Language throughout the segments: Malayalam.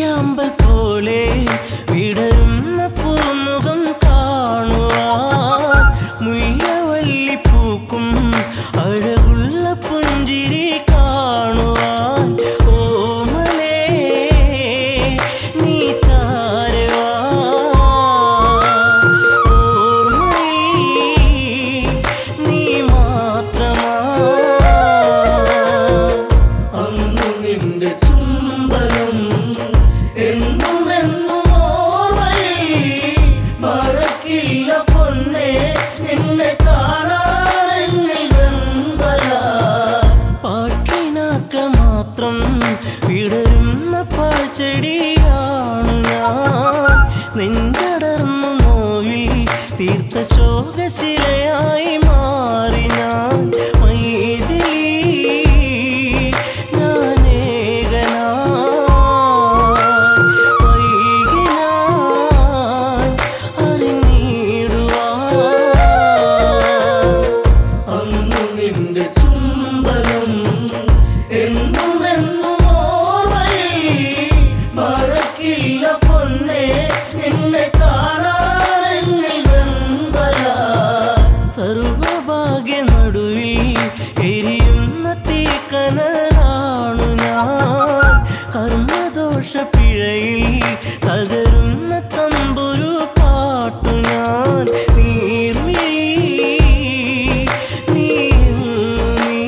നീലാമ്പൽ പോലെ വിടരുന്ന പൂമുഖം കാണുവാൻ മുയ്യവല്ലി പൂക്കും അഴകുള്ള പുഞ്ചിരി കാണുവാൻ ഓമലേ നീ ചാരവാ ഓർമ്മയിൽ നീ മാത്രമാ അന്നു നിന്റെ ചുംബനം എന്നും എന്നും ഓർമ്മയിൽ മറക്കില്ല പൊന്നെ നിന്നെ കാണാനെന്നിൽ വെമ്പല പാട്ടിനാക്ക മാത്രം വിടരുന്ന പാഴ്ചെടിയാണ് ഞാൻ നെഞ്ചടർന്നു നോവിൽ തീർത്ത ശോകശിലയായി മാറി ഞാൻ മൈഥിലി ഞാനേകനാ വൈകിനാൻ അറിഞ്ഞിടുവാൻ അന്നു നിന്റെ ചുംബനം എന്നും എന്നും ഓർമ്മയിൽ മറക്കില്ല പൊന്നെ നിന്നെ കാണാനെന്നിൽ വെമ്പല സർവഭാഗ്യ നടുവിൽ എരിയുന്ന തീക്കനലാണു ഞാൻ കർമ്മദോഷ പിഴയിൽ തകരുന്ന തമ്പുരു പാട്ടു ഞാൻ നീർമിഴി നീ നീ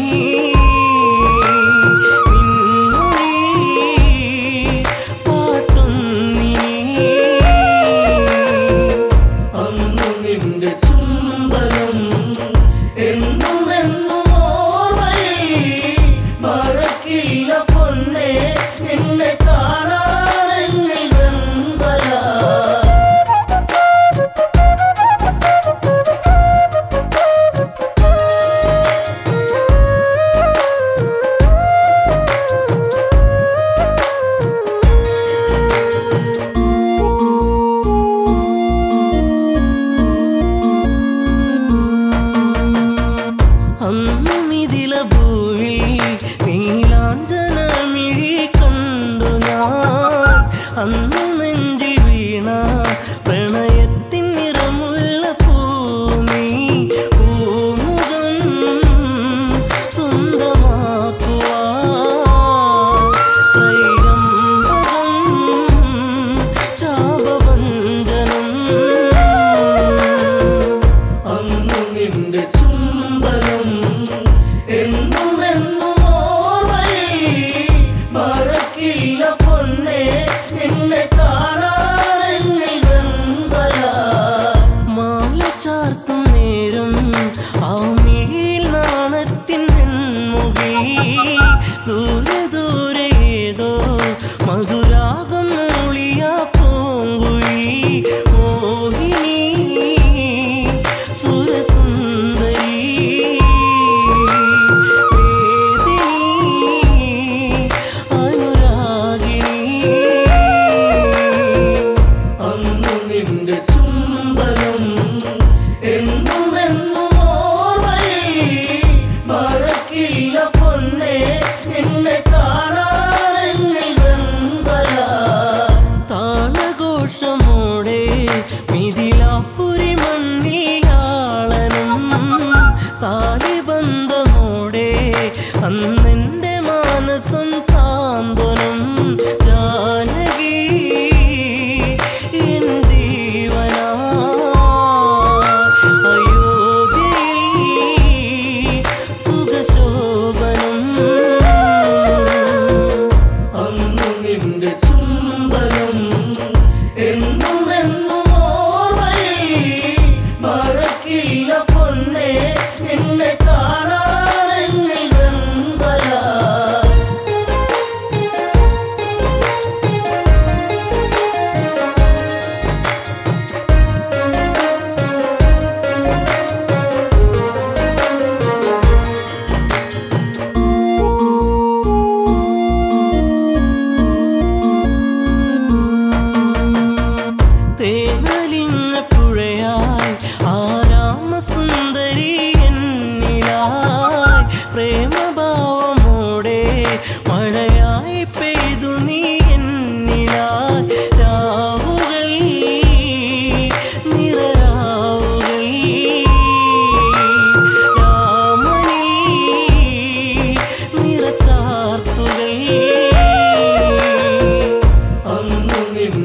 നിൻമൊഴി പാട്ടും നീ അന്നു നിന്റെ ചുംബനം എന്നും എന്നും ഓർമ്മയിൽ മറക്കില്ല പൊന്നെ നിന്നെ കാണാനെന്നിൽ വെമ്പല അന്നും ഇതില ഭൂവിൽ നീലാഞ്ജനമിഴി കണ്ടു ഞാൻ അന്നു നെഞ്ചിൽ വീണ പ്രണയത്തിൻ നിറമുള്ള പൂമി പൂമുഖം സ്വന്തമാക്കുവാൻ ത്രൈരംബകം ചാപവഞ്ചനം അന്നു നിന്റെ ചുംബനം എന്നും എന്നും ഓർമ്മയിൽ മറക്കില്ല പൊന്നെ നിന്നെ കാണാ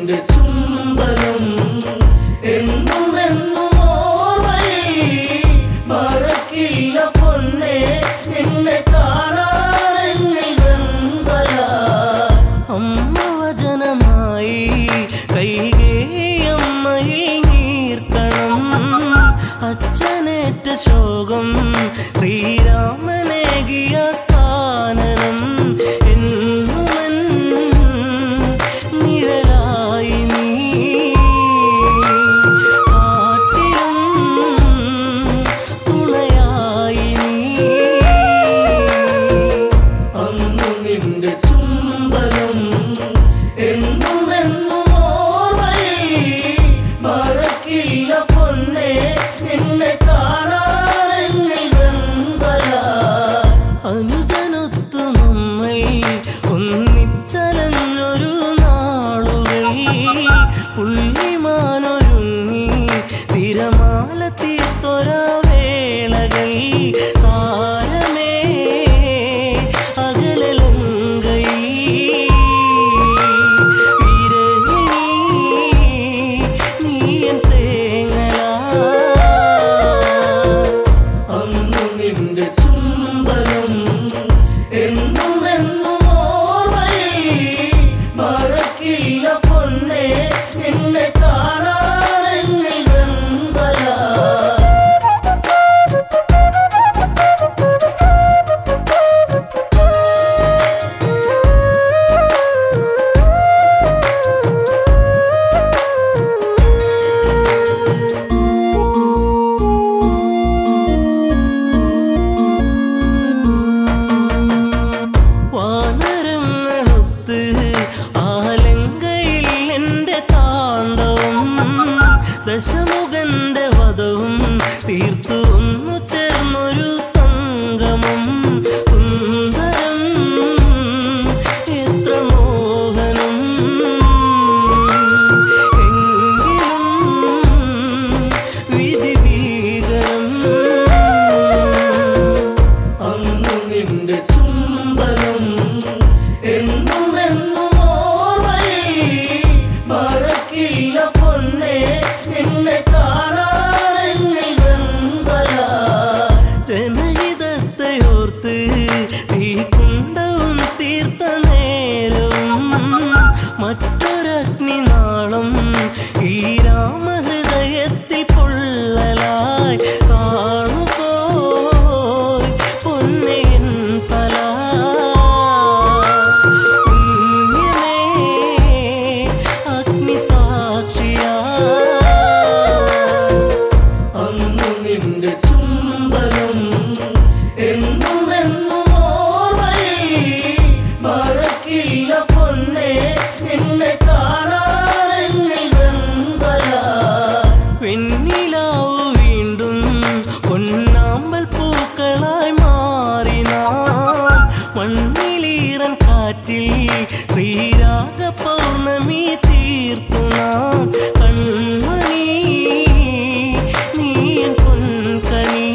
നിന്റെ ചുംബനം എന്നും എന്നും ഓർമ്മയിൽ മറക്കില്ല പൊന്നെ നിന്നെ കാണാനെന്നിൽ വെമ്പല അമ്മ വചനമായി കൈകേയമ്മയിൽ നീർക്കണം അച്ഛനേറ്റ ശോകം ശ്രീരാമനേകിയ കാനനം എന്നുമൻ നിഴലായി നീ കാട്ടിലും തുണയായി നീ അന്നു നിന്റെ ചുംബനം എന്നും എന്നും ഓർമ്മയിൽ മറക്കില്ല പൊന്നെ നിന്നെ കാണാനെന്നിൽ വെമ്പല അനുജനൊത്തു നമ്മൾ ഒന്നിച്ചലഞ്ഞൊരു നാളുകൾ പുള്ളിമാനൊരുങ്ങി തിരമാല തീർത്തൊര വേളകൾ താരമേ അകലലങ്കൈ വിരഹിണി നീയൻ തേങ്ങലാ അന്നു നിന്റെ ചുംബനം എന്നും എന്നും ഓർമ്മയിൽ മറക്കില്ല പൊന്നെ നിന്നെ കാണാനെന്നിൽ വെമ്പല വാനരങ്ങളൊത്ത് ആലങ്കയിൽ എൻ്റെ താണ്ഡവം ദശമുഖന്റെ വധവും തീർത്തു ഒന്നു ചേർന്നൊരു സംഗമം സുന്ദരം എത്ര മോഹനം എങ്കിലും വിധി ഭീകരം അന്നു നിന്റെ ചുംബനം എന്നും എന്നും ഓർമ്മയിൽ മറക്കില്ല പൊന്നെ നിന്നെ കാണാനെന്നിൽ വെമ്പല ജനഹിതത്തെയോർത്ത് തീക്കുണ്ടവും തീർത്ത നേരവും മറ്റൊരഗ്നി നാളം ഈ രാമഹൃദയത്തിൽ പൊള്ളലായി കാണുപോയി പൊന്നയൻ തല പുണ്യമേ അഗ്നിസാക്ഷിയാ അന്നു നിന്റെ ചുംബനം എന്നും എന്നും ഓർമ്മയിൽ മറക്കില്ല പൊന്നെ നിന്നെ കാണാനെന്നിൽ വെമ്പല വെണ്ണിലാവു വീണ്ടും പൊന്നാമ്പൽ പൂക്കളായി മാറി നാം മണ്ണിലീറൻ കാറ്റിൽ ശ്രീരാഗ പൗർണമി തീർത്തു നാം കൺമണി നീയൻ പൊൻകണി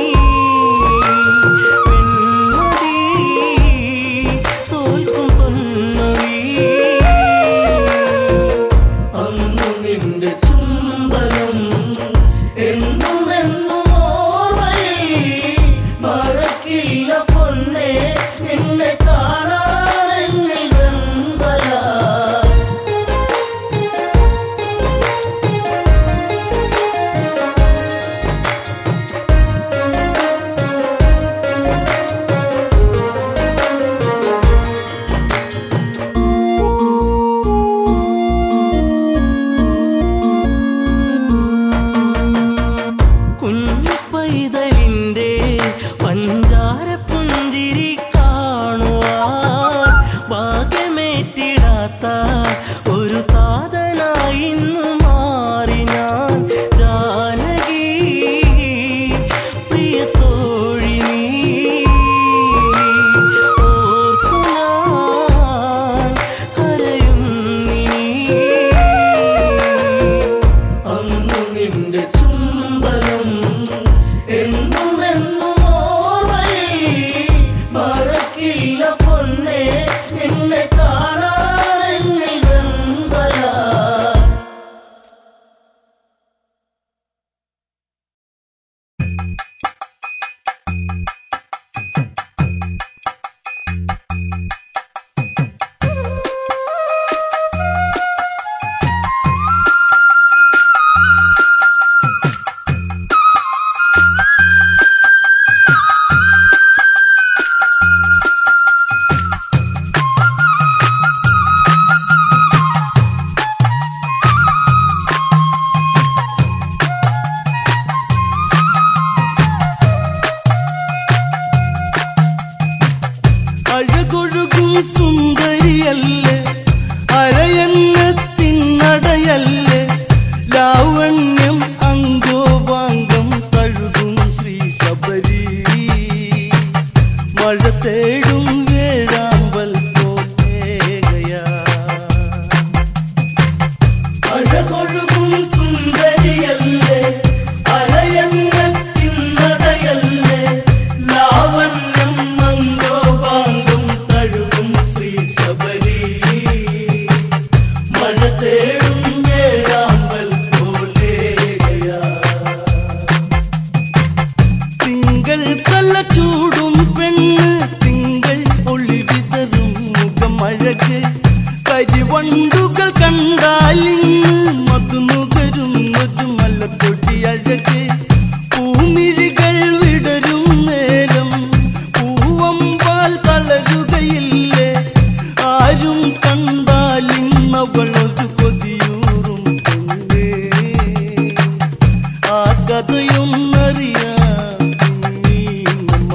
വെൺമതി തോൽക്കും പൊന്നൊഴി അന്നു നിന്റെ ചുംബനം എന്നും എന്നും ഓർമ്മയിൽ മറക്കില്ല പൊന്നെ നിന്നെ കാണാനെന്നിൽ വെമ്പല ഒരു കൊതിയൂറും പെണ്ണേ ആ കഥയൊന്നറിയാം പിന്നീന്നമ്മ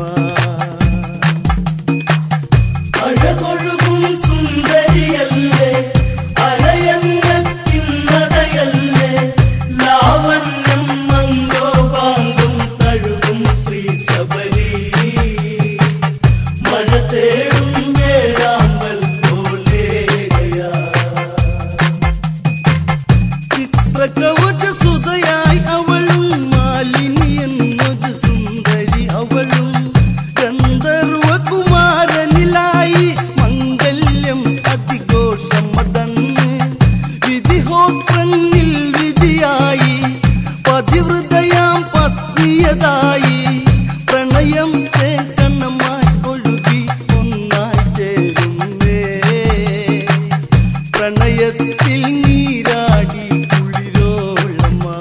അഴകൊഴുകും സുന്ദരിയല്ലേ അരയങ്ങത്തിന്നതയല്ലേ ലാവണ്യം മങ്കോപാങ്കും തഴുകും ശ്രീ ശബരി മഴ തേടും വേഴാമ്പൽ പോലേകയാ ചിത്രകവച സുതയായി അവളും മാലിനി എന്നൊരു സുന്ദരി അവളും ഗന്ധർവ കുമാരനിലായി മംഗല്യം അതിഘോഷമതന്ന് വിധിഹോത്രങ്ങളിൽ വിധിയായി പതിവൃതയാം പത്നിയതായി പ്രണയം തേക്കണ്ണമായി ഒഴുകി ഒന്നായി ചേരുന്നേ പ്രണയത്തിൽ നീരാടി കുളിരോളമാ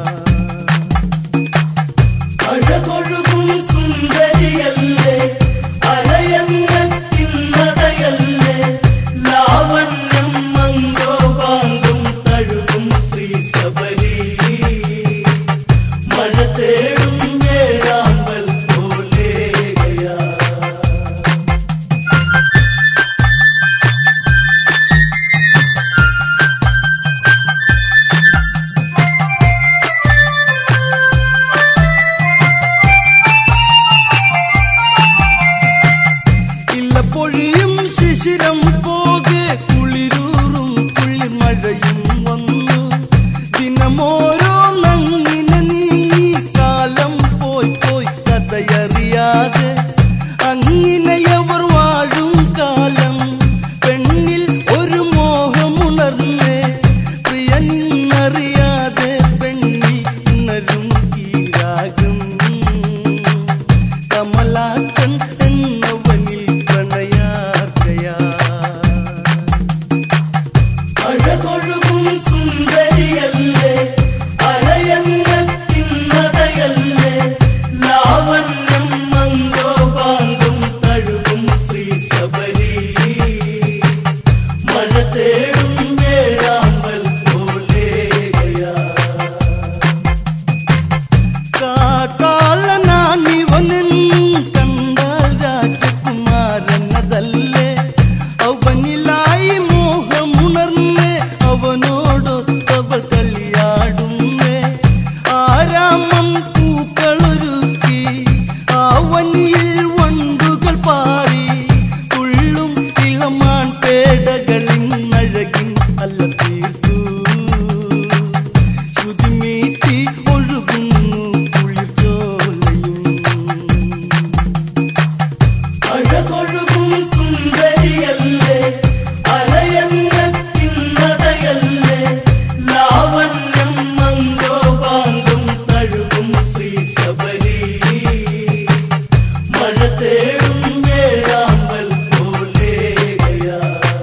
അഴകൊഴുകും സുന്ദരിയല്ലേ അരയങ്ങത്തിന്നതയല്ലേ ലാവണ്യം മങ്കോപാങ്കും തഴുകും ശ്രീ ശബരി മഴ തേടും വേഴാമ്പൽ പോലേകയാ ഇല്ല പൊഴിയും ശിശിരം പോകെ കുളിരൂറും കുളിമഴയും വന്നു ദിനമോരോ നങ്ങിനെ നീങ്ങി കാലം പോയി പോയി കഥയറിയാതെ അങ്ങിനെയവർ വാഴും കാലം പെണ്ണിൽ ഒരു മോഹമുണർന്നേ പ്രിയ നിന്നറിയാതെ പെണ്ണിൽ ഉണരും ഈരാകും കമലാക്കൻ എന്നവനിൽ പ്രണയാർക്കയാ അഴകൊഴുകും സുന്ദരിയല്ലേ അരയങ്ങത്തിന്നതയല്ലേ ലാവണ്യം മങ്കോപാങ്കും തഴുകും ശ്രീ ശബരി മഴ തേടും വേഴാമ്പൽ പോലേകയാ കാട്ടാളനാണിവനൻ കണ്ടാൽ രാജകുമാരനതല്ലേ അവനിലായി മോഹമുണർന്നേ അവനോടൊത്തവൾ കളിയാടുന്നേ ആരാമം പൂക്കളൊരുക്കി ആവനിയിൽ വണ്ടുകൾ പാറി തുള്ളും ഇളമാൻ പേടകളിൻ അഴകിൻ അല്ല തീർത്തു ശ്രുതിമീട്ടി ഒഴുകുന്നു കുളിർച്ചോലയും അഴകൊഴുകും സുന്ദരിയല്ലേ അരയങ്ങത്തിന്നതയല്ലേ ലാവണ്യം മങ്കോപാങ്കും തഴുകും ശ്രീ ശബരി മഴ തേടും വേഴാമ്പൽ പോലേകയാ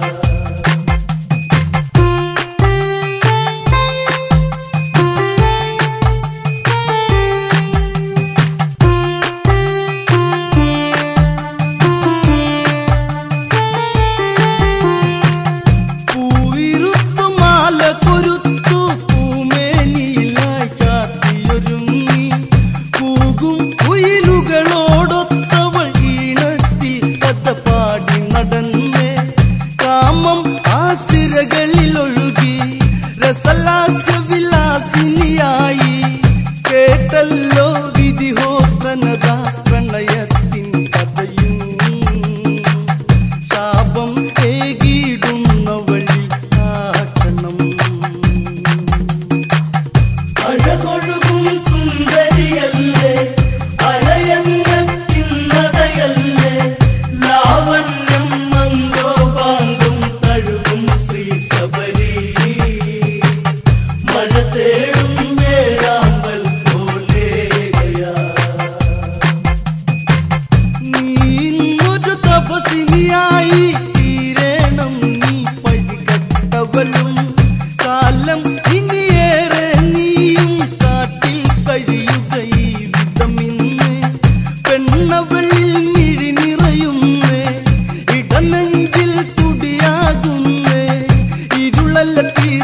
പൂവിരുത്തു മാല കൊരുത്തു പൂമേനിയിലായി ചാത്തിയൊരുങ്ങി കൂകും കുയിലുകളോടൊത്തവൾ ഈണത്തിൽ കഥ പാടി നടന്നേ കാമം ആസിരകളിലൊഴുകി രസലാസ്യ വിലാസിനിയായി കേട്ടല്ലോ വിധിഹോത്രനത പ്രണയത്തിൻ കഥയും ശാപം ഏകിടുന്ന വഴി കാട്ടണം അഴകൊഴുകും സുന്ദരിയല്ലേ അരയങ്ങത്തിന്നതയല്ലേ ലാവണ്യം മങ്കോപാങ്കും തഴുകും ശ്രീ ശബരി മഴ തേടും വേഴാമ്പൽ പോലേകയാ നീ ഇന്നൊരു തപസിനിയായി തീരണം നീ പഴികട്ടവളും കാലം ഇനിയേറെ നീയും കാട്ടിൽ കഴിയുക ഈ വിധമിന്ന് പെണ്ണവളിൽ മിഴി നിറയുന്നേ ഇടനെഞ്ചിൽ തുടിയാകുന്നേ ഇരുളല്ല തീ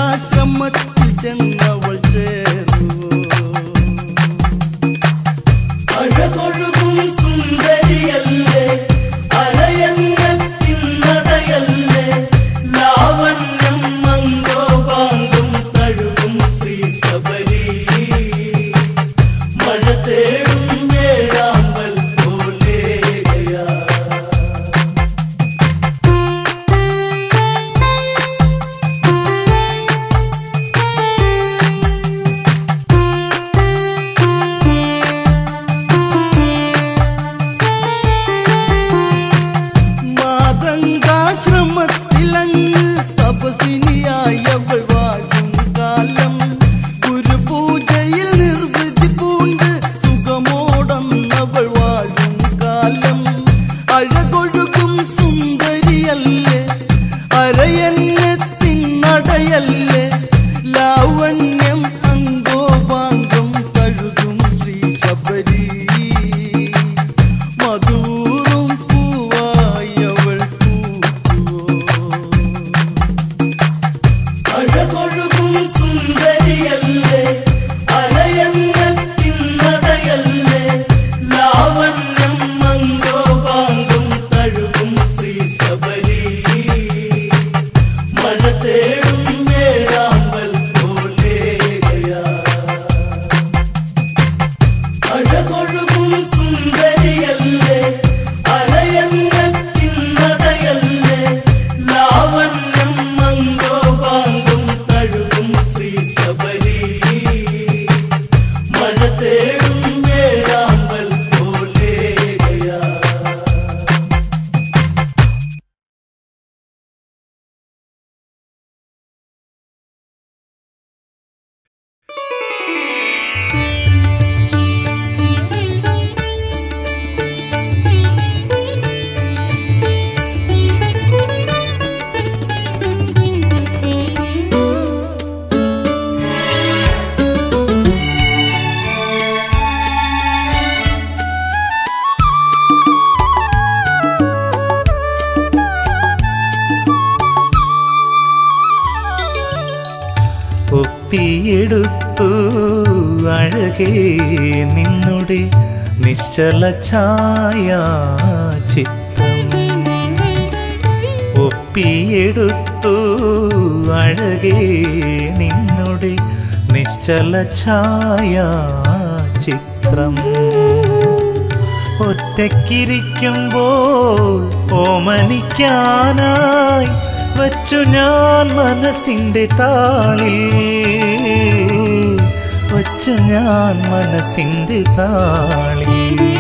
മാതംഗാശ്രമത്തിൽ ചെന്നവൾ ചേർന്നു അഴകൊഴുകും സുന്ദരിയല്ലേ അരയങ്ങത്തിൻ നടയല്ലേ ലാവണ്യം മന്ദോപാങ്കും തഴുകും ശ്രീ ശബരി മഴ തേടും വേഴാമ്പൽ പോലെ ഗയാ മാതംഗാശ്രമത്തിലങ്ങ് തപസിനിയായി അവൾ വാഴും കാലം ഗുരുപൂജയിൽ നിർവൃതി പൂണ്ട് സുഖമോടന്നവൾ വാഴും കാലം അഴകൊഴുകും സുന്ദരിയല്ലേ അരയന്നത്തിൻ നടയല്ലേ ലാവണ്യം അങ്കോപാങ്കം കഴുകും ശ്രീ ശബരി മധുറും പൂവായി അവൾ പൂക്കുവോ അഴകൊഴുകും സുന്ദരിയല്ലേ അരയങ്ങത്തിൻ നടയല്ലേ ലാവണ്യം മന്ദോപാങ്കും തഴുകും ശ്രീ ശബരി മഴ തേടും വേഴാമ്പൽ പോലെ ഗയാ അഴകൊഴുകും സുന്ദരിയല്ലേ അരയങ്ങത്തിൻ നടയല്ലേ ലാവണ്യം മന്ദോപാങ്കും തഴുകും ശ്രീ ശബരി മഴ തേടും വേഴാമ്പൽ പോലെ ഗയാ ഒപ്പിയെടുത്തു അഴകേ നിന്നുടെ നിശ്ചല ഛായ ചിത്രം ഒപ്പിയെടുത്തു അഴകേ നിന്നുടെ നിശ്ചല ഛായ ചിത്രം ഒറ്റയ്ക്കിരിക്കുമ്പോൾ ഓമനിക്കാനായി വച്ചു ഞാൻ മനസ്സിൻ്റെ താളിൽ വച്ചു ഞാൻ മനസ്സിൻ്റെ താളിൽ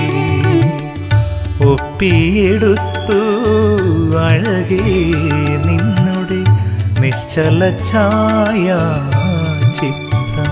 ഒപ്പിയെടുത്തു അഴകേ നിന്നുടെ നിശ്ചല ഛായ ചിത്രം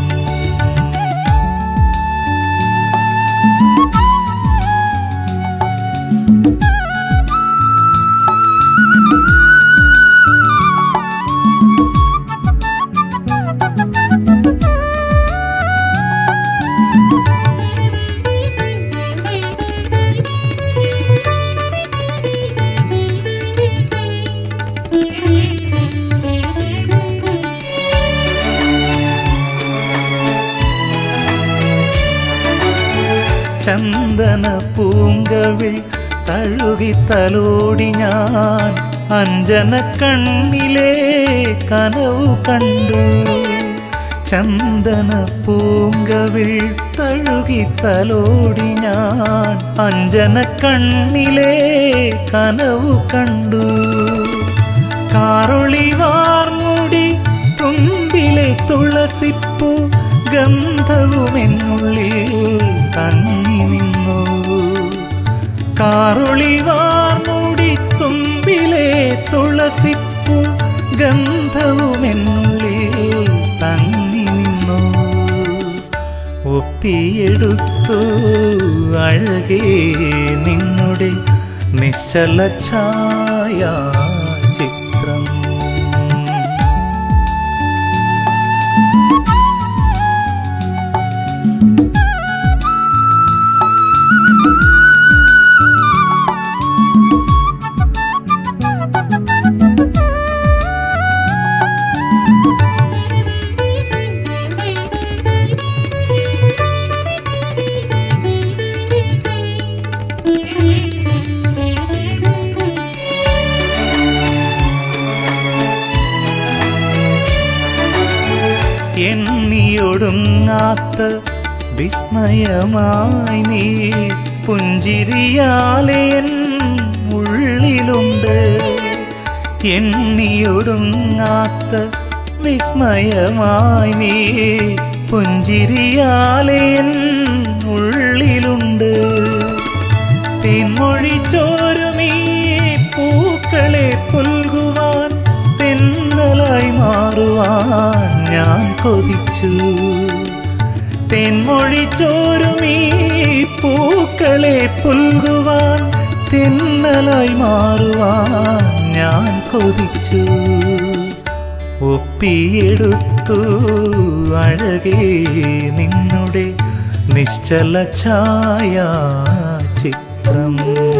ചന്ദന പൂങ്കവിൽ തഴുകി തലോടി ഞാൻ അഞ്ജന കണ്ണിലെ കനവു കണ്ടു ചന്ദന പൂങ്കവിൽ തഴുകി തലോടി ഞാൻ അഞ്ജന കണ്ണിലെ കനവു കണ്ടു കാറൊളിവാർമുടി തുമ്പിലെ തുളസിപ്പൂ ഗന്ധവുമെന്നുള്ളിൽ തങ്ങി നിന്നു കാറൊളിവാർമുടി തുമ്പിലെ തുളസിപ്പൂ ഗന്ധവുമെന്നുള്ളിൽ തങ്ങി നിന്നു ഒപ്പിയെടുത്തു അഴകേ നിന്നുടെ നിശ്ചല ഛായ ചിത്രം എണ്ണിയൊടുങ്ങാത്ത വിസ്മയമായി നീ പുഞ്ചിരിയാലെ എൻ ഉള്ളിലുണ്ട് എണ്ണിയൊടുങ്ങാത്ത വിസ്മയമായി നീ പുഞ്ചിരിയാലെ എൻ ഉള്ളിലുണ്ട് തെന്മൊഴി ചോരുമീ പൂക്കളെ പുൽകുവാൻ തെന്നലായി മാറുവാൻ ഞാൻ കൊതിച്ചു തെന്മൊഴി ചോരുമീ പൂക്കളെ പുൽകുവാൻ തെന്നലായി മാറുവാൻ ഞാൻ കൊതിച്ചു ഒപ്പിയെടുത്തു അഴകേ നിന്നുടെ നിശ്ചല ഛായ ചിത്രം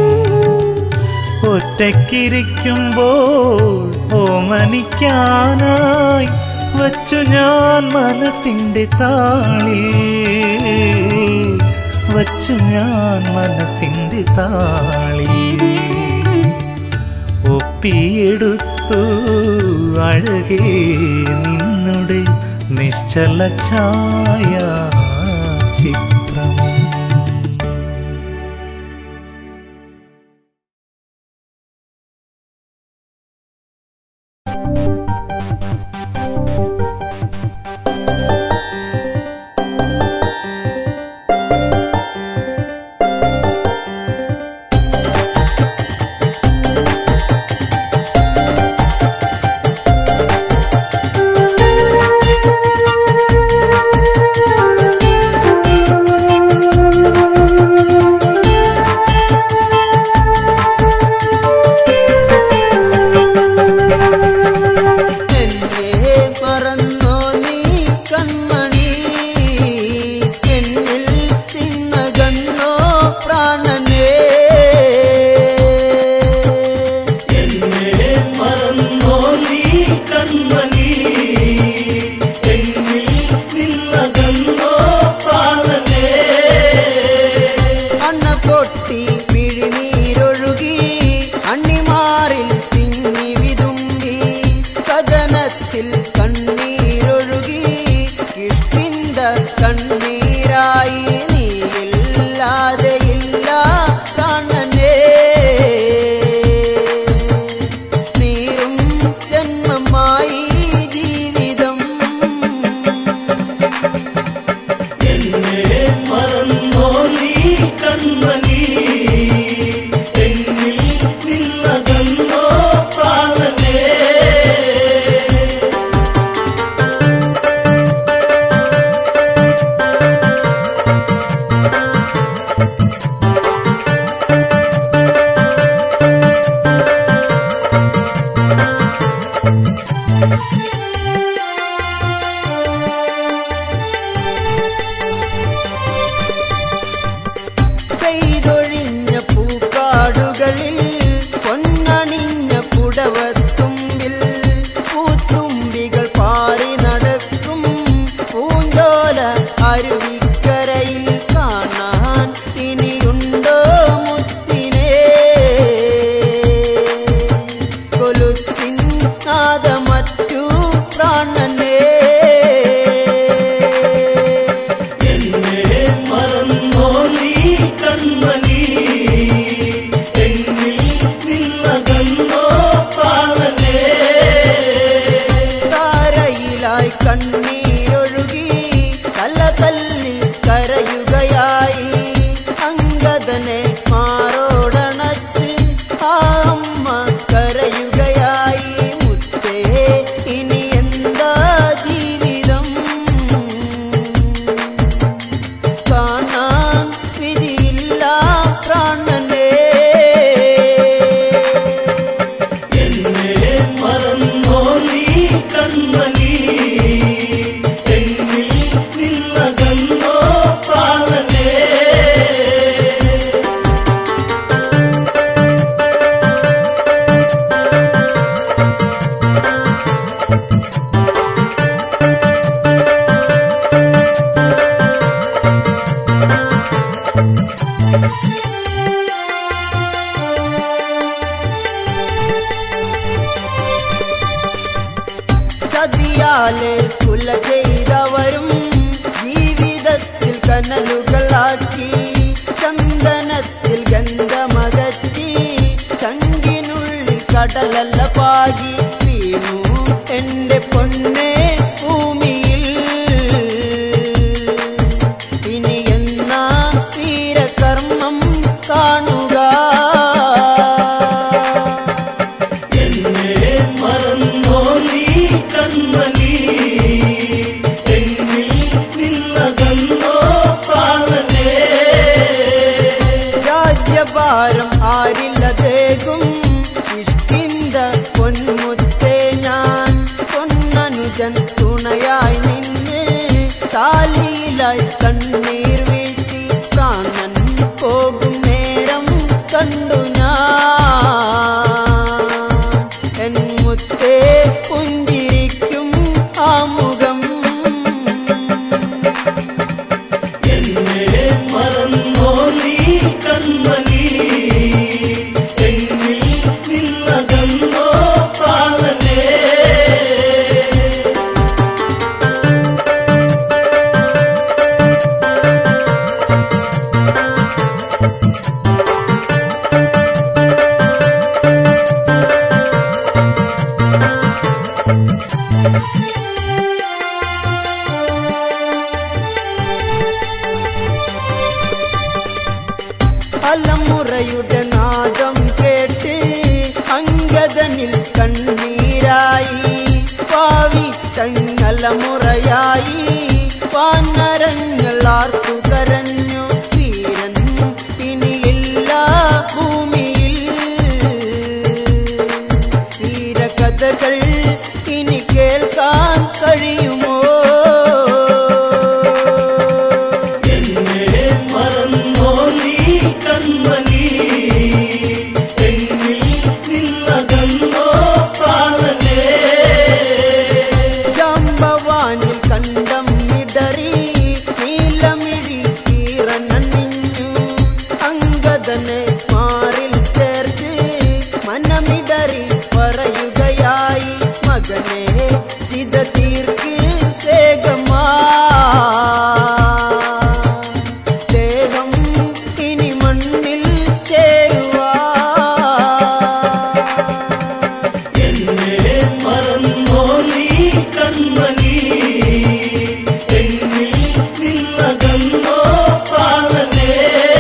ഒറ്റയ്ക്കിരിക്കുമ്പോൾ ഓമനിക്കാനായി വച്ചു ഞാൻ മനസ്സിൻ്റെ താളി വച്ചു ഞാൻ മനസ്സിൻ്റെ താളി ഒപ്പിയെടുത്തു അഴകേ നിന്നുടെ നിശ്ചല ഛായ ചിത്രം എന്നെ മറന്നോ നീ കൺമണി എന്നിൽ തിന്നകന്നോ പ്രാണനേ എന്നെ മറന്നോ നീ കൺമണി എന്നിൽ നിന്നകന്നോ പ്രാണനേ അണ്ണ പൊട്ടി മിഴിനീരൊഴുകി അണ്ണിമാറിൽ തിങ്ങി വിതുമ്പി കഥനത്തിൽ കണ്ണീരൊഴുകി കിഷ്കിന്ത കണ്ണീരായി നീയില്ലാതെയില്ല പ്രാണനേ നീറും ജന്മമായി ജീവിതം എന്നെ മറന്നോ നീ കൺമണി എന്നിൽ നിന്നകന്നോ പ്രാണനേ പെയ്തൊഴിഞ്ഞ പൂക്കാടുകളിൽ പൊന്നണിഞ്ഞ പുടവത്തുമ്പിൽ പൂത്തുമ്പികൾ പാറി നടക്കും പൂഞ്ചോല അരുവിക്കരയിൽ കാണാൻ ഇനിയുണ്ടോ മുത്തിനെ കൊലുത്തിൻ നാദമറ്റു പ്രാണനേ എന്നെ മറന്നോ നീ കൺമണി എന്നിൽ നിന്നകന്നോ പ്രാണനേ താരയിലായി കണ്ണീരൊഴുകി തല തല്ലി കരയുകയായി അങ്കദനെ മാറോടണച്ച് ആ അമ്മ കരയുകയായി മുത്തേ ഇനി എന്താ ജീവിതം കാണാൻ വിധിയില്ല പ്രാണനേ എന്നെ മറന്നോ നീ കൺമണി എന്നിൽ നിന്നകന്നോ പ്രാണനേ ചതിയാലെ കുല ചെയ്ത കടലല്ല പാകി വീണു എന്റെ പൊന്നെ ഭൂമിയിൽ ഇനി എന്നാ വീരകർമ്മം കാണുക എന്നെ മറന്നോ നീ കൺമണി എന്നിൽ നിന്നകന്നോ പ്രാണനേ രാജ്യഭാരം ആരില്ലതേകും ഇഷ്ടിന്ത പൊന്മുത്തേ ഞാൻ പൊന്നനുജൻ തുണയായി നിന്ന് താലിയിലായി കണ്ണീർ വീഴ്ത്തി പ്രാണൻ പോകും നേരം കണ്ടു ഞാൻ എൻ മുത്തേ പുഞ്ചിരിക്കും ആ മുഖം എന്നെ മറന്നോ നീ കൺമണി എന്നിൽ നിന്നകന്നോ പ്രാണനേ അലമുറയുടെ നാദം കേട്ട് അങ്കദനിൽ കണ്ണീരായി പാവി തങ്ങലമുറയായി വാനരങ്ങൾ ആർത്തു കരഞ്ഞു വീരൻ ഇനിയില്ല ഭൂമിയിൽ വീരകഥകൾ ഇനി കേൾക്കാൻ കഴിയുമോ എന്നെ മറന്നോ നീ കൺമണി എന്നിൽ നിന്നകന്നോ പ്രാണനേ ജാമ്പവാനിൽ കണ്ടം ഇടറി നീലമിഴി കീറനണിഞ്ഞു അങ്കദനെ മാറിൽ ചേർത്ത് മനമിടറി പറയുകയായി മകനെ ചിത തീർക്ക് വേഗമാ ദേഹം ഇനി മണ്ണിൽ ചേരുവാ എന്നെ മറന്നോ നീ കൺമണി എന്നിൽ നിന്നകന്നോ പ്രാണനേ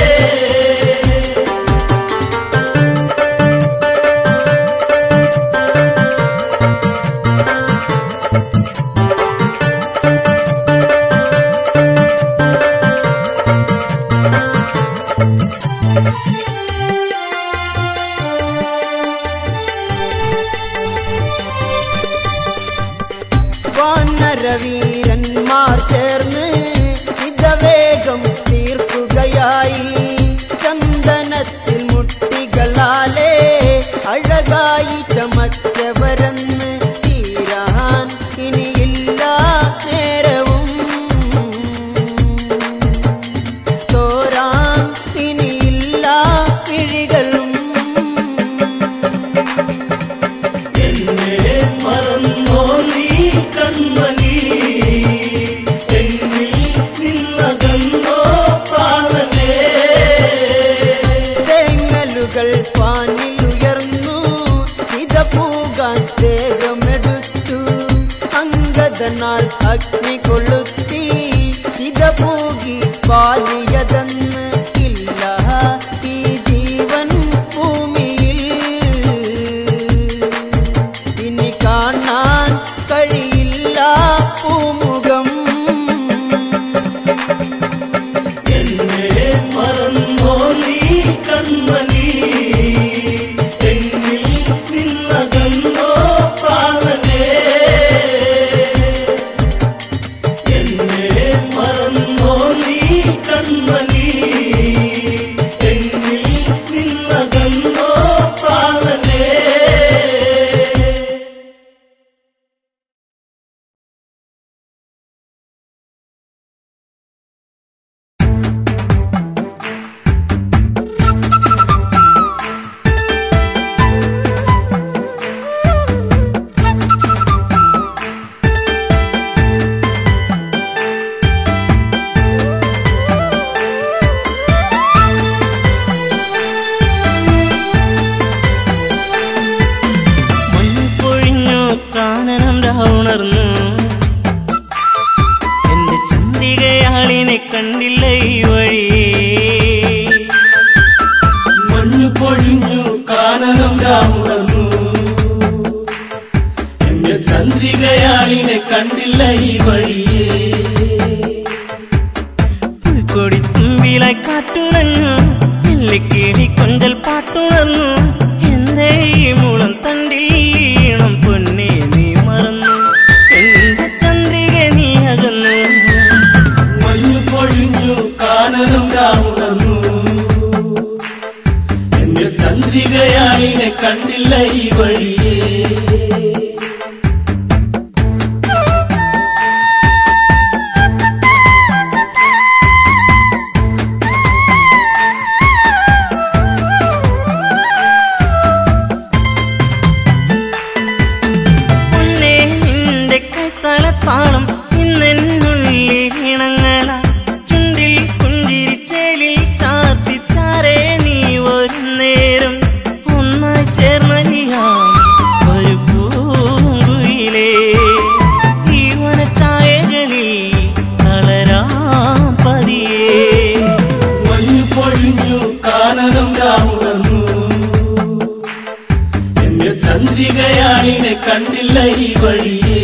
വാനരവീരന്മാർ ചേർന്ന് ഇതവേഗം തീർക്കുകയായി ചന്ദനത്തിൽ മുട്ടികളാലേ അഴകായി ചമച്ചവരെന്ന് തീരാൻ ഇനിയില്ല നേരവും തോരാൻ ഇനിയില്ല പിഴികളും എന്നെ മറന്നോ നീ കൺമണി എന്നിൽ നിന്നകന്നോ പ്രാണനേ തേങ്ങലുകൾ പാനിലുയർന്നു ഇത പൂകാൻ വേഗമെടുത്തു അങ്കദനാൾ അഗ്നി കൊളുത്തി ഇത പൂകി പാലിയതെന്ന് ഇല്ല ഈ ജീവൻ ഭൂമിയിൽ ഇനി കാണാൻ കഴിയില്ല പൂമുഖം എന്നെ മറന്നോ നീ കൺമണി എന്നിൽ നിന്നകന്നോ പ്രാണനേ എന്നെ മറന്നോ നീ കണ്ടില്ല ഈ വഴി മഞ്ഞു പൊഴിഞ്ഞു കാനനം രാമുണർന്നു എന്റെ ചന്ദ്രികയാളിനെ കണ്ടില്ല ഈ വഴിയേ പുൽക്കൊടി തുമ്പിലായി കാറ്റുണഞ്ഞു എല്ലിക്കിളി കൊഞ്ചൽ പാട്ടുണർന്നു എന്തേ ഈ മുളം തണ്ടിൽ ഈണം പൊന്നെ നീ മറന്നു എന്റെ ചന്ദ്രിക നീ അകന്നു മഞ്ഞു പൊഴിഞ്ഞു കാനനം രാമുണർന്നു എന്റെ ചന്ദ്രികയാളിനെ കണ്ടില്ല ഈ വഴിയേ പൊന്നേ നിന്റെ കൈത്തളത്താളം ഇന്നെന്നുള്ളിൽ ഇണങ്ങള ചുണ്ടിൽ പുഞ്ചിരിച്ചേലിൽ ചാർത്തി ചാരേ നീ ഒരു നേരം ഒന്നായി ചേർന്നലിയാം ഒരു പൂങ്കുയിലേ ഈ വനച്ചായകളിൽ തളരാം പതിയേ മഞ്ഞു പൊഴിഞ്ഞു കാനനം രാമുണർന്നു എന്റെ ചന്ദ്രികയാളിനെ കണ്ടില്ല ഈ വഴിയേ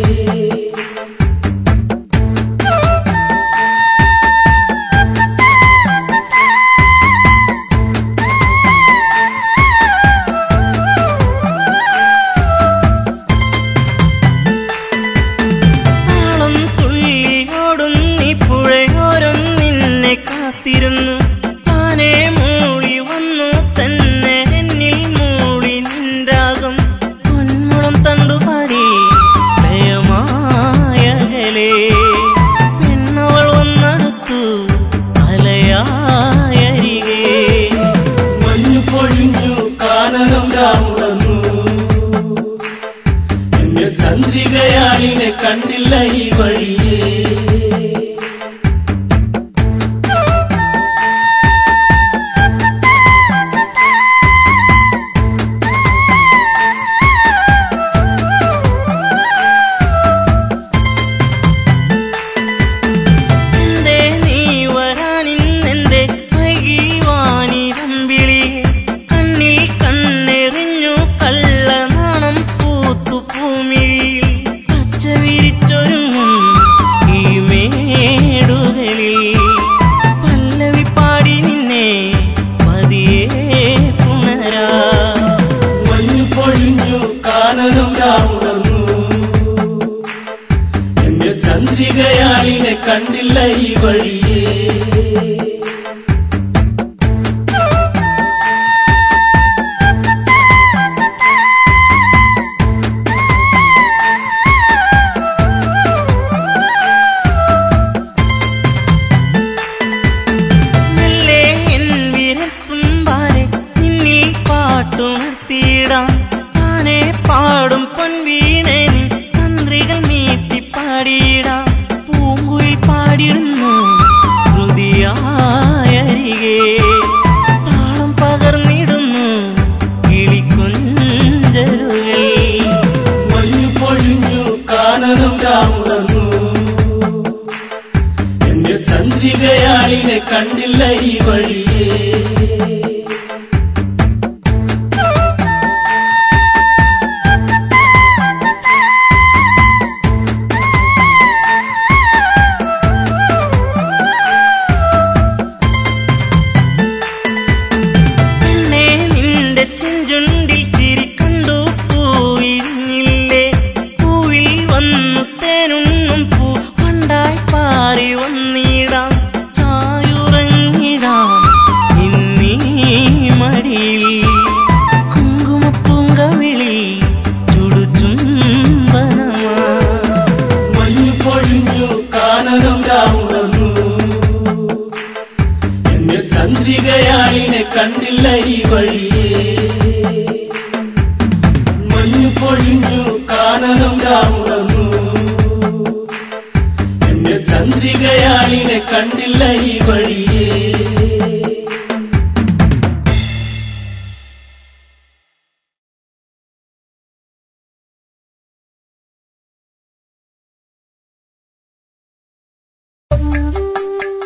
താളം തുള്ളിയോടുന്നി പുഴയോരം നിന്നെ കാത്തിരുന്നു താനെ മൂളി വന്നു തന്നെ എന്നിൽ മൂളി നിൻരാഗം പൊന്മുളം തണ്ടുപാടി ലയമായകലേ പെണ്ണവൾ വന്നടുത്തു അലയായരികേ മഞ്ഞു പൊഴിഞ്ഞു കാനനം രാമുണർന്നു എന്റെ ചന്ദ്രികയാളിനെ കണ്ടില്ല ഈ വഴിയേ എന്തേ നീ വരാനിന്നെന്തേ വൈകി വാനിരമ്പിളി കണ്ണിൽ കണ്ണെറിഞ്ഞു കള്ളനാണം പൂത്തു ഭൂമിയിൽ പച്ച വിരിച്ചൊരുങ്ങും ഈ മേടുകളിൽ പല്ലവി പാടി നിന്നെ പതിയെ പുണരാ മഞ്ഞു പൊഴിഞ്ഞു കാനനം രാമുണർന്നു എന്റെ ചന്ദ്രികയാളിനെ കണ്ടില്ല ഈ വഴിയേ മെല്ലെ എൻ വിരൽത്തുമ്പാലെ നിന്നിൽ പാട്ടുണർത്തിയിടാം താനെ പാടും പൊൻവീണെ നീ തന്ത്രികൾ നീട്ടി പാടിയിടാം പൂങ്കുയിൽ പാടിടുന്നു ശ്രുതിയായരികെ താളം പകർന്നിടുന്നു കിളിക്കുഞ്ചലുകൾ മഞ്ഞു പൊഴിഞ്ഞു കാനനം രാമുണർന്നു എന്റെ ചന്ദ്രികയാളിനെ കണ്ടില്ല ഈ വഴിയേ പിന്നെ നിന്റെ ചെഞ്ചുണ്ടിൽ ചിരി കണ്ടു പൂവിരിഞ്ഞില്ലേ പൂവിൽ വന്നു തേനുണ്ണും പൂ പണ്ടായി പാറി വന്നിടാം ചായുറങ്ങിടാം ഇന്നീ മടിയിൽ കുങ്കുമപ്പൂങ്കവിളി ചുടുചുംബനമാ മഞ്ഞു പൊഴിഞ്ഞു കാനനം രാമുണർന്നു എന്റെ ചന്ദ്രികയാളിനെ കണ്ടില്ല ഈ വഴിയേ മഞ്ഞു പൊഴിഞ്ഞു കാനനം രാമുണർന്നു എന്റെ ചന്ദ്രികയാളിനെ കണ്ടില്ല ഈ വഴിയേ Thank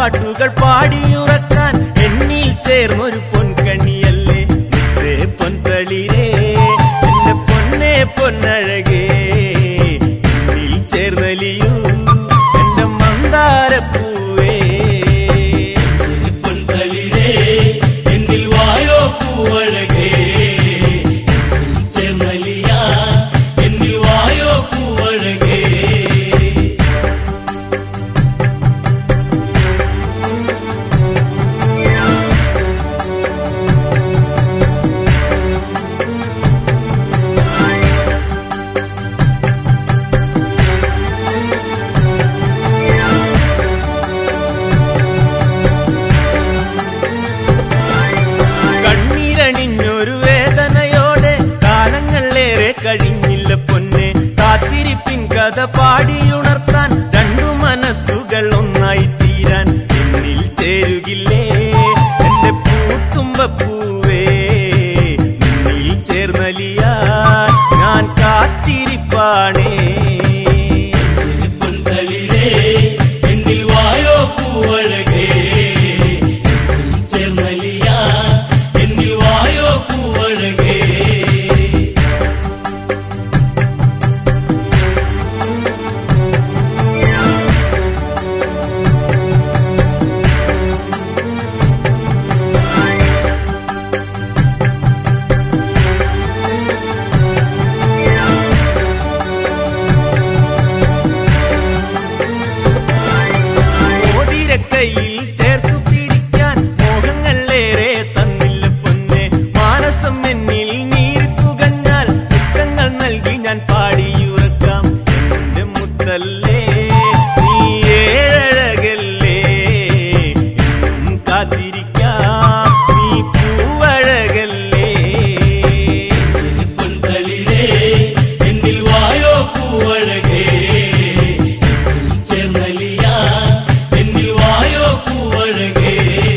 പാട്ടുകൾ പാടിയുറക്കാൻ എന്നിൽ ചേർന്നൊരു പൊൻകണിയല്ലേ മുത്തേ പൊൻതളിരേ എന്റെ പൊന്നെ പൊന്നഴകേ എന്നിൽ ചേർന്നലിയൂ എന്റെ മന്ദാരപ്പൂവേ പൊന്തളിരേ എന്നിൽ വായോ പൂവഴകേ ചെമലിയ എന്നിൽ വായോ പൂവഴകേ കണ്ണീരണിഞ്ഞൊരു വേദനയോടെ കാലങ്ങളേറെ കഴിഞ്ഞില്ല പൊന്നെ കാത്തിരിപ്പിൻ കഥ പാടിയുണർത്താൻ രണ്ടു മനസ്സുകൾ ഒന്നായി തീരാൻ എന്നിൽ ചേരുകില്ലേ എന്റെ പൂത്തുമ്പപ്പൂവേ നിന്നിൽ ചേർന്നലിയാൻ ഞാൻ കാത്തിരിപ്പാണേ പൊന്തളിരേ എന്നിൽ വായോ പൂവഴകേ ചെമലിയ എന്നിൽ വായോ പൂവഴകേ മോതിരക്കൈയിൽ ചേർത്തു പിടിക്കാൻ മോഹങ്ങളേറെ തന്നില്ല പൊന്നെ മാനസം എന്നിൽ നീർ പുകഞ്ഞാൽ മുത്തങ്ങൾ നൽകി ഞാൻ പാടിയുറക്കാം എന്റെ മുത്തല്ലേ നീ ഏഴഴകല്ലേ എന്നും കാത്തിരിക്കാം നീ പൂവഴകല്ലേ പൊന്തളിരേ എന്നിൽ വായോ പൂവഴകേ ചെമലിയ എന്നിൽ വായോ പൂവഴകേ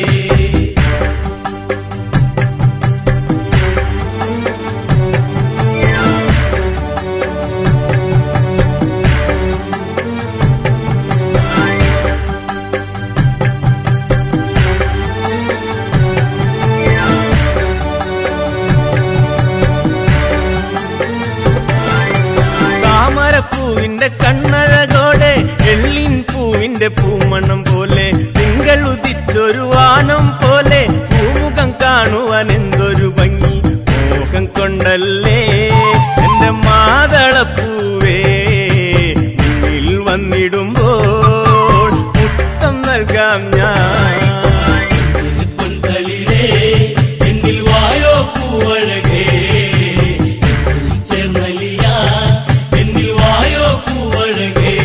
താമരപ്പൂവിന്റെ കണ്ണഴകോടെ എള്ളിൻ പൂവിന്റെ പൂമണം പോലെ തിങ്കൾ ഉദിച്ചൊരു വാനം പോലെ പൂമുഖം കാണുവാൻ എന്തൊരു ഭംഗി മോഹം കൊണ്ടല്ലേ എന്റെ മാതളപ്പൂവേ മുന്നിൽ വന്നിടുമ്പോൾ മുത്തം നൽകാം ഞാൻ പൊന്തളിരേ എന്നിൽ വായോ പൂവഴകേ ചെമലിയ എന്നിൽ വായോ പൂവഴകേ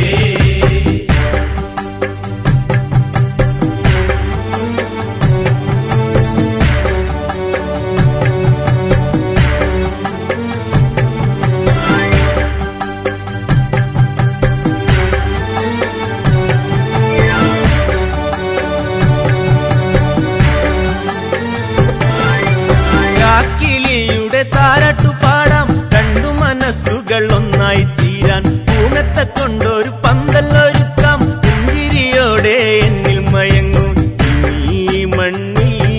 കാക്കിളിയുടെ താരാട്ടു പാടാം രണ്ടു മനസ്സുകൾ ഒന്നായി തീരാൻ പൂങ്ങത്തെ കൊണ്ടൊരു പന്തല്ലൊരുക്കാം പുഞ്ചിരിയോടെ എന്നിൽ മയങ്ങും ഈ മണ്ണിൽ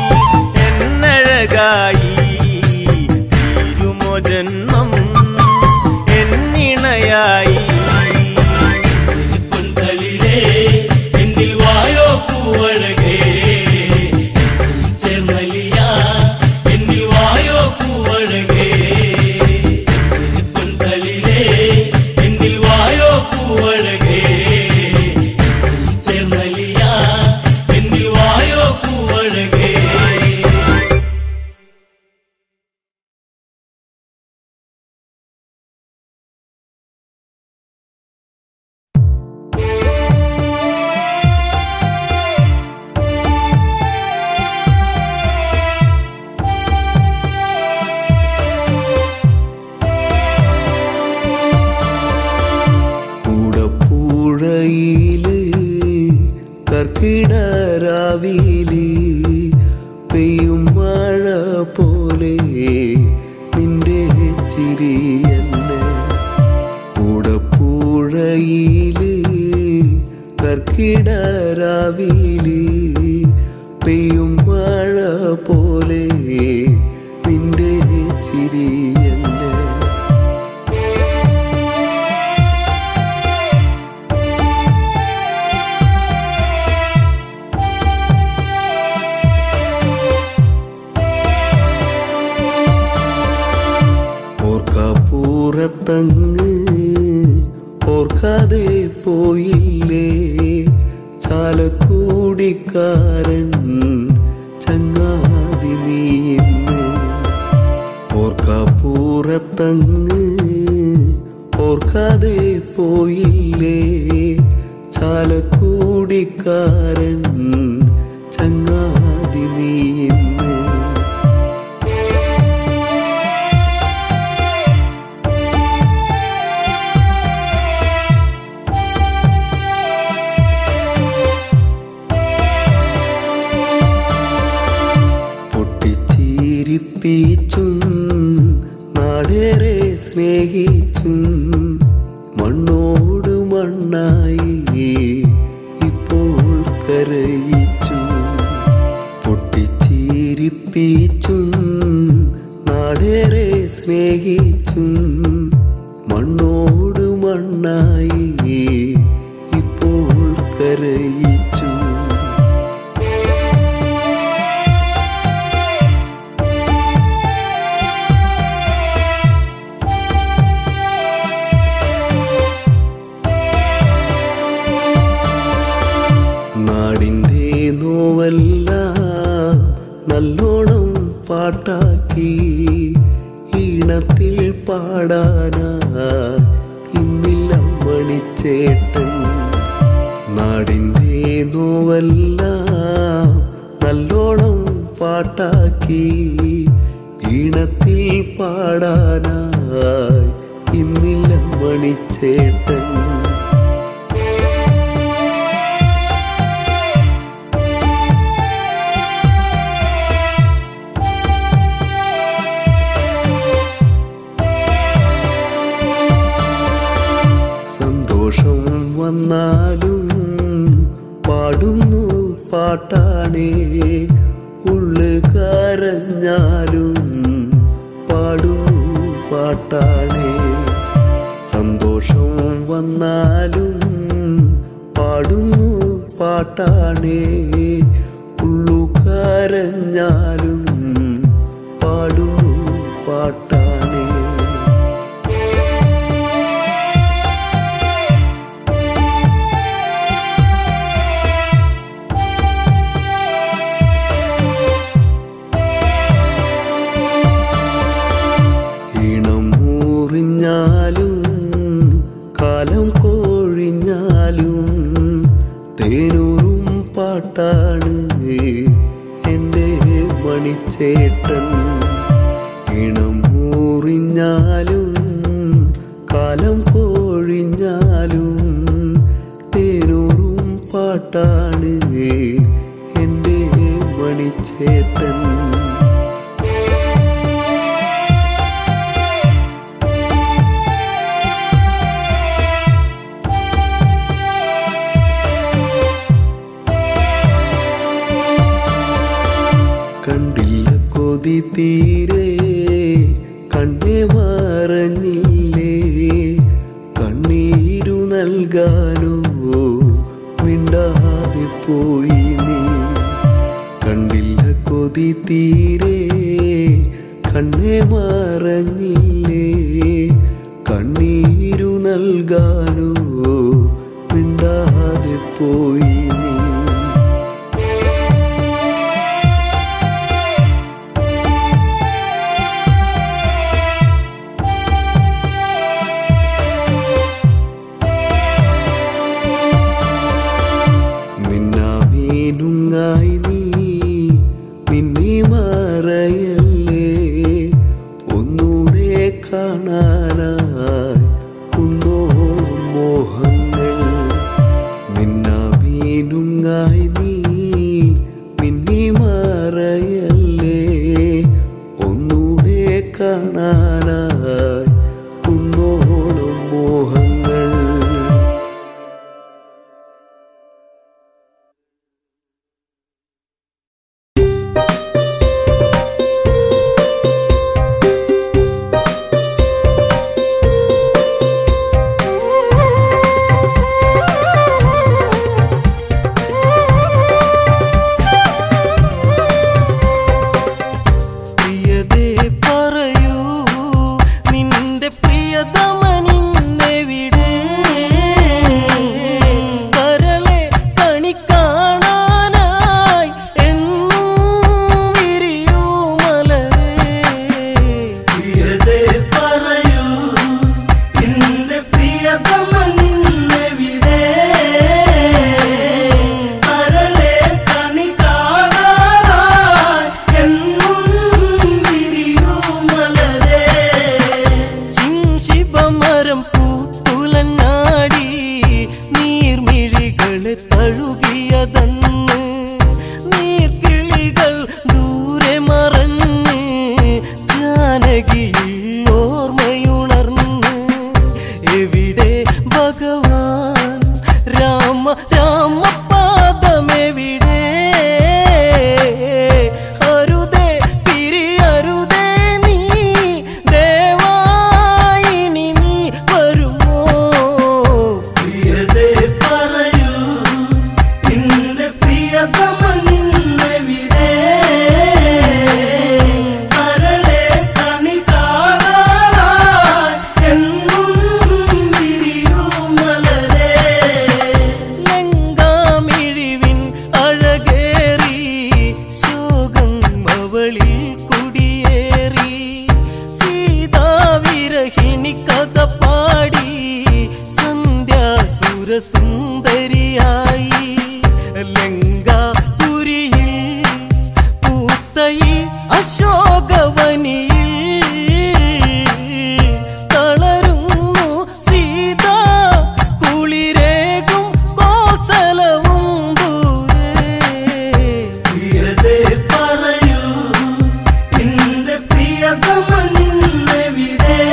എന്നഴകായി തീരുമോ ജന്മം എന്നിണയായി പൊന്തളിരേ എന്നിൽ വായോ പൂവഴകേ ചെമലിയ എന്നിൽ വായോ പൂവഴകേ പൊന്തളിരേ എന്നിൽ വായോ പൂവഴകേ ചെമലിയ എന്നിൽ വായോ പൂവഴകേ കൂടപ്പുഴയില് കർക്കിടരാവില് പെയ്യും മഴ പോലെ നിന്റെ ചിരി എന്നെ കൂടപ്പുഴയില് കർക്കിടരാവില് ചിരിയല്ലേ ഓർക്കാപ്പൂറത്തങ്ങ് ഓർക്കാതെ പോയില്ലേ ചാലക്കൂടിക്കാരൻ ചങ്ങാതി നീന്ന് ഓർക്കാപ്പൂറത്തങ്ങ് ഓർക്കാതെ പോയില്ലേ ചാലക്കൂടിക്കാരൻ ചങ്ങാതി നീന്ന് പൊട്ടിച്ചിരിപ്പിച്ചും നാടേറെ സ്നേഹിച്ചും മണ്ണോട് മണ്ണായി ഇപ്പോൾ കരയിച്ചു പൊട്ടിച്ചിരിപ്പിച്ചും നാടേറെ സ്നേഹിച്ചും മണ്ണോട് മണ്ണായി ഇപ്പോൾ കരയിച്ചു നാടിൻ്റെ നോവല്ല നല്ലോണം പാട്ടാക്കി ഈണത്തിൽ പാടാനാ ഇന്നില്ല മണിച്ചേട്ടൻ നാടിൻ്റെ നോവല്ല നല്ലോണം പാട്ടാക്കി ഈണത്തിൽ പാടാനായി ഇന്നില്ല മണിച്ചേട്ടൻ സന്തോഷം വന്നാലും പാടുന്നു പാട്ടാണേ ഉള്ളു കരഞ്ഞാലും പാടുന്നു പാട്ടാണേ സന്തോഷം വന്നാലും പാടുന്നു പാട്ടാണേ ഉള്ളു കരഞ്ഞാലും പാടുന്നു പാട്ടാണേ ഈണം മൂറിഞ്ഞാലും കാലം കോഴിഞ്ഞാലും തേനൂറും പാട്ടാണ് എൻ്റെ മണിച്ചേട്ടൻ ഈണം മൂറിഞ്ഞാലും കാലം കോഴിഞ്ഞാലും തേനൂറും പാട്ടാണ് എൻ്റെ മണിച്ചേട്ടൻ കണ്ടില്ല കൊതി തീരെ കണ്ണെ മറഞ്ഞില്ലേ കണ്ണീരു നൽകാനോ മിണ്ടാതെ പോയി നീ കണ്ടില്ല കൊതി തീരെ കണ്ണെ മറഞ്ഞില്ലേ കണ്ണീരു നൽകാനോ മിണ്ടാതെ പോയി നീ മിന്നാമീനുങ്ങായി നീ മിന്നി മറയല്ലേ ഒന്നൂടെ കാണാനായി കുന്നോളം മോഹങ്ങൾ മിന്നാമീനുങ്ങായി നീ മിന്നി മറയല്ലേ ഒന്നൂടെ കാണാനായി കുന്നോളം മോഹങ്ങൾ ും സുന്ദരിയായി ലങ്കാപുരിയിൽ പൂത്തയി അശോകവനിയിൽ തളരുന്നു സീത കുളിരേകും കോസലവും ദൂരെ പറയൂ നിന്റെ പ്രിയതമ നിന്നെവിടെ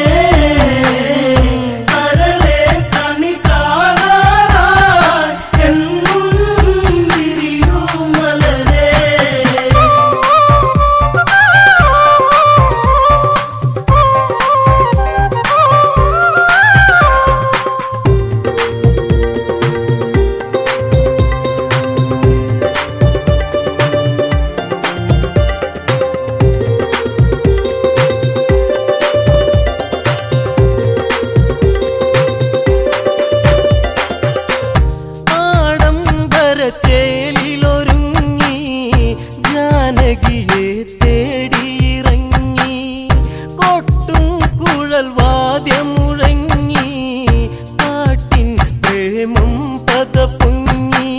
കരളെ കണി കാണാൻ എന്നും വിരിയൂ മലരേ ആഡംബര ചേലിലൊരുങ്ങി ജാനകിയെ തേടിയിറങ്ങി കൊട്ടും കുഴൽ വാദ്യമുഴങ്ങി പാട്ടിൻ പ്രേമം പദപൊങ്ങി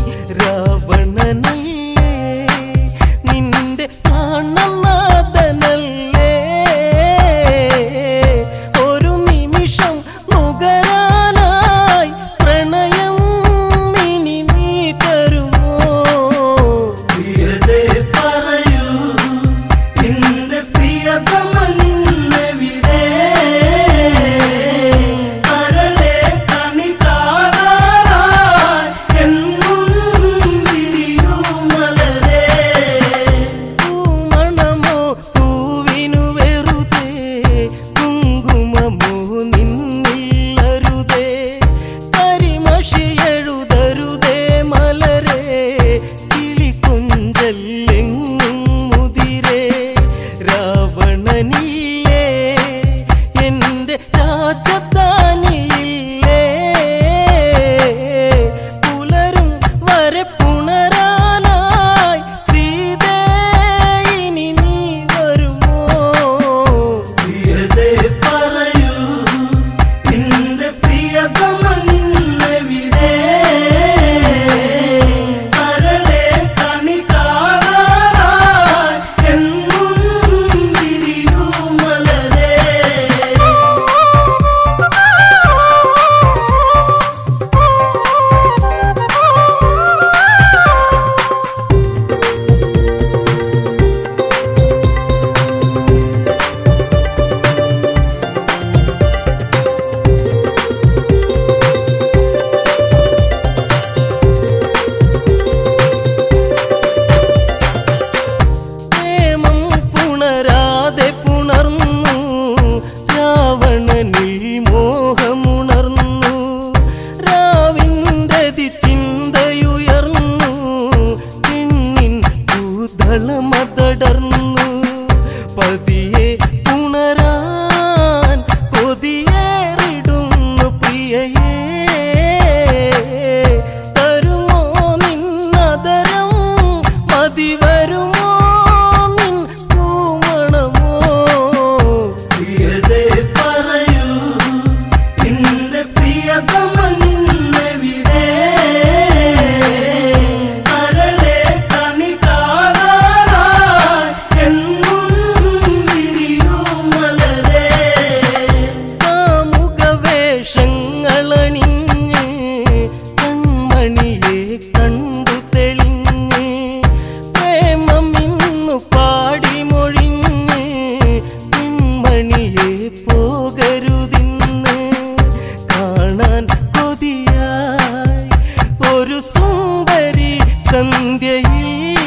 രാവണനല്ലേ നിന്റെ പ്രാണനാഥനല്ലേ ഒരു നിമിഷം നുകരാനായി പ്രണയം ഇനി നീ തരുമോ പ്രിയതേ പറയൂ നിന്റെ പ്രിയതമ നിന്നെവിടെ കരളെ കണി കാണാൻ എന്നും വിരിയൂ മലരേ പൂമണമോ പൂവിനു വെറുതെ കുങ്കുമമോ നിന്നില്ലരുതേ കരിമഷി എഴുതരുതേ മലരെ കിളിക്കൊഞ്ചല്ലെങ്ങും മുതിരേ രാവണനില്ലേ എന്റെ രാജധാനിയില്ലേ പുലരും വരെ പുണരാനായി സീതേ ഇനി നീ വരുമോ പ്രിയതേ പറയൂ നിന്റെ പ്രിയതമ നിന്നെവിടെ കരളെ കണി കാണാൻ എന്നും വിരിയൂ മലരേ പ്രേമം പുണരാതെ പുണർന്നു രാവണനിൽ മോഹമുണർന്നു രാവിൻ്റെ ചിന്തയുയർന്നു പെണ്ണിൻ ഭൂതളമതടർന്നു പതിയെ പുണരാൻ കൊതിയേറിടുന്നു പ്രിയയേ തരുമോ നിന്നതരം മതി വരുമോ നിൻ പൂമണമോ പ്രിയതേ പറയൂ നിന്റെ പ്രിയതമ നിന്നെവിടെ കരളെ കണി കാണാൻ എന്നും വിരിയൂ മലരേ കാമുകവേഷങ്ങളണിഞ്ഞ് കൺമണിയെ കണ്ടു തെളിഞ്ഞ് പ്രേമം ഇന്നു പാടി മൊഴിഞ്ഞ് പെൺമണിയെ പോകരുതിന്ന് കാണാൻ കൊതിയായി ഒരു സുന്ദരി സന്ധ്യയിൽ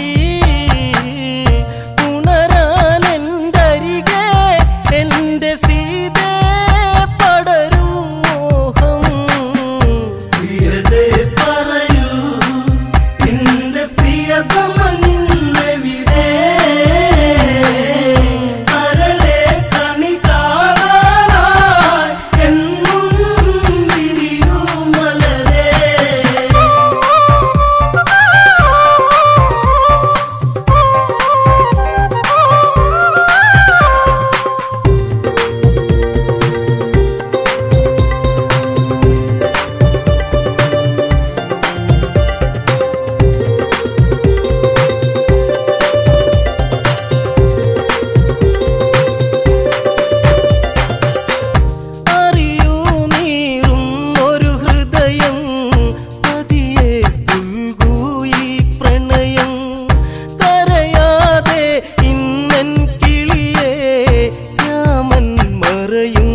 ഉണരാൻ എന്തരികെ എന്റെ സീതേ പടരും മോഹം പ്രിയതേ പറയൂ നിന്റെ പ്രിയതമ നിന്നെവിടെ കരളെ കണി കാണാൻ മറയും